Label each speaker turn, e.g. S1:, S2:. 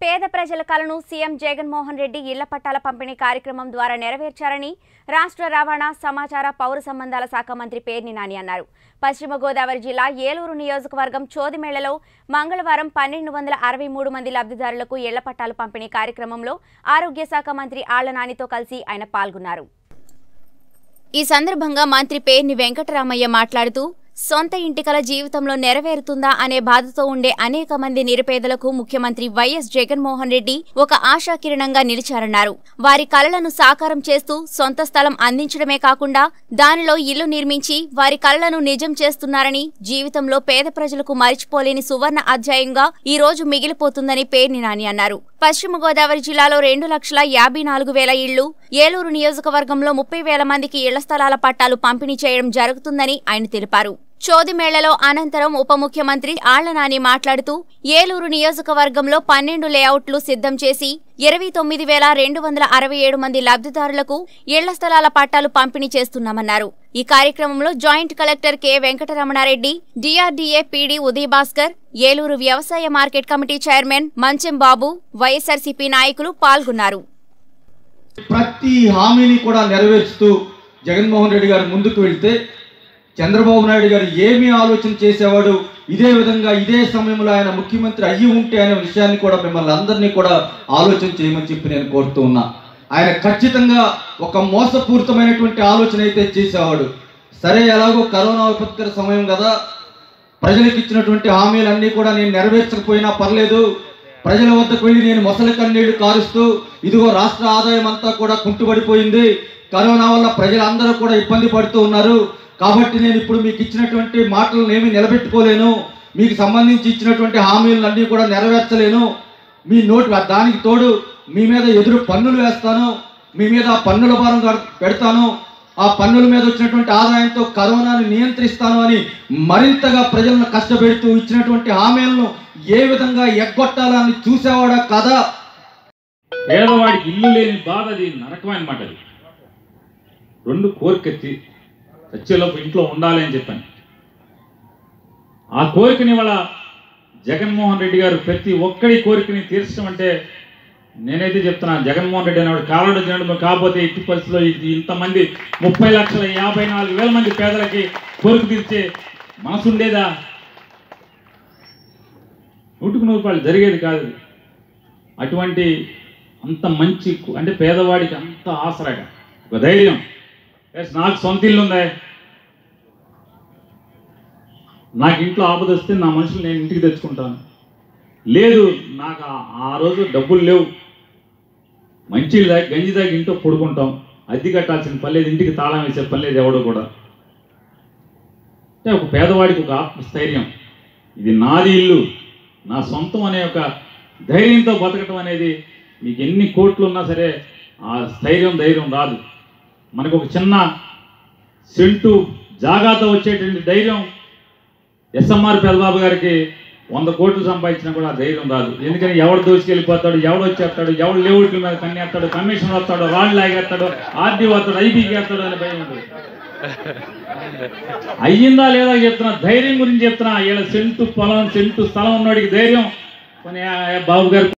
S1: పేద ప్రజల కలను సీఎం జగన్మోహన్ రెడ్డి ఇళ్ల పట్టాల పంపిణీ కార్యక్రమం ద్వారా నెరవేర్చారని రాష్ట్ర రవాణా సమాచార పౌర సంబంధాల శాఖ మంత్రి పేర్ని నాని అన్నారు పశ్చిమ గోదావరి జిల్లా ఏలూరు నియోజకవర్గం చోదిమేళ్లలో మంగళవారం పన్నెండు వందల అరవై మూడు మంది లబ్ధిదారులకు ఇళ్ల పట్టాల పంపిణీ కార్యక్రమంలో ఆరోగ్య శాఖ మంత్రి ఆళ్ల నానితో కలిసి ఆయన పాల్గొన్నారు ఈ సందర్భంగా మంత్రి పేర్ని వెంకటరామయ్య మాట్లాడుతూ సొంత ఇంటికల జీవితంలో నెరవేరుతుందా అనే బాధతో ఉండే అనేక మంది నిరుపేదలకు ముఖ్యమంత్రి వైఎస్ జగన్మోహన్ రెడ్డి ఒక ఆశాకిరణంగా నిలిచారన్నారు వారి కలలను సాకారం చేస్తూ సొంత స్థలం అందించడమే కాకుండా దానిలో ఇల్లు నిర్మించి వారి కలలను నిజం చేస్తున్నారని జీవితంలో పేద ప్రజలకు మరిచిపోలేని సువర్ణ అధ్యాయంగా ఈ రోజు మిగిలిపోతుందని పేర్ని నాని అన్నారు పశ్చిమ గోదావరి జిల్లాలో రెండు లక్షల యాభై నాలుగు వేల ఇళ్లు ఏలూరు నియోజకవర్గంలో ముప్పై వేల మందికి ఇళ్ల స్థలాల పట్టాలు పంపిణీ చేయడం జరుగుతుందని ఆయన తెలిపారు చోదిమేళలో అనంతరం ఉప ముఖ్యమంత్రి ఆళ్ల నాని మాట్లాడుతూ ఏలూరు నియోజకవర్గంలో పన్నెండు లేఅవుట్లు సిద్ధం చేసి ఇరవై తొమ్మిది వేల రెండు వందల అరవై ఏడు మంది లబ్ధిదారులకు ఇళ్ల స్థలాల పట్టాలు పంపిణీ చేస్తున్నామన్నారు ఈ కార్యక్రమంలో joint collector K Venkataramana Reddy DRDA PD Uday Bhaskar Eluru వ్యవసాయ market committee chairman Manchem Babu YSRCP నాయకులు పాల్గొన్నారు
S2: ప్రతి హామీని కూడా నెరవేర్చుతూ జగన్మోహన్ రెడ్డి గారు ముందుకు వెళ్తే చంద్రబాబు నాయుడు గారు ఏమి ఆలోచన చేసేవాడు ఇదే విధంగా ఇదే సమయంలో ఆయన ముఖ్యమంత్రి అయ్యి ఉంటే అనే విషయాన్ని కూడా మిమ్మల్ని అందరినీ కూడా ఆలోచన చేయమని చెప్పి నేను కోరుతూ ఉన్నా ఆయన ఖచ్చితంగా ఒక మోసపూరితమైనటువంటి ఆలోచన అయితే చేసేవాడు సరే ఎలాగో కరోనా విపత్కర సమయం కదా ప్రజలకు ఇచ్చినటువంటి హామీలన్నీ కూడా నేను నెరవేర్చకపోయినా పర్లేదు ప్రజల వద్దకు వెళ్ళి నేను మొసలి కన్నీళ్లు కారుస్తూ ఇదిగో రాష్ట్ర ఆదాయం అంతా కూడా కుంటుపడిపోయింది కరోనా వల్ల ప్రజలందరూ కూడా ఇబ్బంది పడుతూ ఉన్నారు కాబట్టి నేను ఇప్పుడు మీకు ఇచ్చినటువంటి మాటలను ఏమీ నిలబెట్టుకోలేను మీకు సంబంధించి ఇచ్చినటువంటి హామీలన్నీ కూడా నెరవేర్చలేను మీ నోటి దానికి తోడు మీ మీద ఎదురు పన్నులు వేస్తాను మీ మీద ఆ పన్నుల భారం కడ- పెడతాను ఆ పన్నుల మీద వచ్చినటువంటి ఆదాయంతో కరోనాను నియంత్రిస్తాను అని మరింతగా ప్రజలను కష్టపెడుతూ ఇచ్చినటువంటి హామీలను ఏ విధంగా ఎగ్గొట్టాలని చూసేవాడా కదా
S3: పేదవాడికి ఇల్లు లేని బాధ అది నరకమైన మాట అది రెండు కోరికెత్తి సత్యలోపు ఇంట్లో ఉండాలి అని చెప్పాను ఆ కోరికని వాళ్ళ జగన్మోహన్ రెడ్డి గారు ప్రతి ఒక్కడి కోరికని తీర్చడం అంటే నేనైతే చెప్తున్నాను జగన్మోహన్ రెడ్డి అనేవాడు కాలంలో జనడం కాకపోతే ఇట్టి పరిస్థితిలో ఇది ఇంతమంది ముప్పై లక్షల యాభై నాలుగు వేల మంది పేదలకి కోరిక తీర్చే మనసు ఉండేదా నూటికి నూరు రూపాయలు జరిగేది కాదు అది. అటువంటి అంత మంచి కు- అంటే పేదవాడికి అంత ఆసరాగా ఒక ధైర్యం ఎస్ నాకు సొంత ఇల్లు ఉందే నాకు ఇంట్లో ఆపద వస్తే నా మనుషులు నేను ఇంటికి తెచ్చుకుంటాను లేదు నాకు ఆ- ఆ రోజు డబ్బులు లేవు మంచి దాగి గంజి దాగి ఇంట్లో పడుకుంటాం అద్దె కట్టాల్సిన పని లేదు ఇంటికి తాళం వేసే పని లేదు ఎవడు కూడా అంటే ఒక పేదవాడికి ఒక ఆత్మస్థైర్యం ఇది నాది ఇల్లు నా సొంతం అనే ఒక ధైర్యంతో బతకటం అనేది మీకు ఎన్ని కోట్లు ఉన్నా సరే ఆ స్థైర్యం ధైర్యం రాదు మనకు ఒక చిన్న సెంటు జాగాతో వచ్చేటువంటి ధైర్యం ఎస్ఎంఆర్ పెదబాబు గారికి వంద కోట్లు సంపాదించినా కూడా ఆ ధైర్యం రాదు ఎందుకని ఎవడు దోచుకెళ్ళిపోతాడు ఎవడు వచ్చేస్తాడు ఎవడు లేవుట్ల మీద కన్నేస్తాడు కమిషన్ వస్తాడు రాళ్ళు లాగేస్తాడు ఆర్డీ వస్తాడు ఐబీకి వేస్తాడు అనే భయం ఉంటుంది అయ్యిందా లేదా చెప్తున్నా ధైర్యం గురించి చెప్తున్నా వీళ్ళ సెంటు పొలం సెంటు స్థలం ఉన్నవాడికి ధైర్యం కొన్ని ఆ బాబు గారు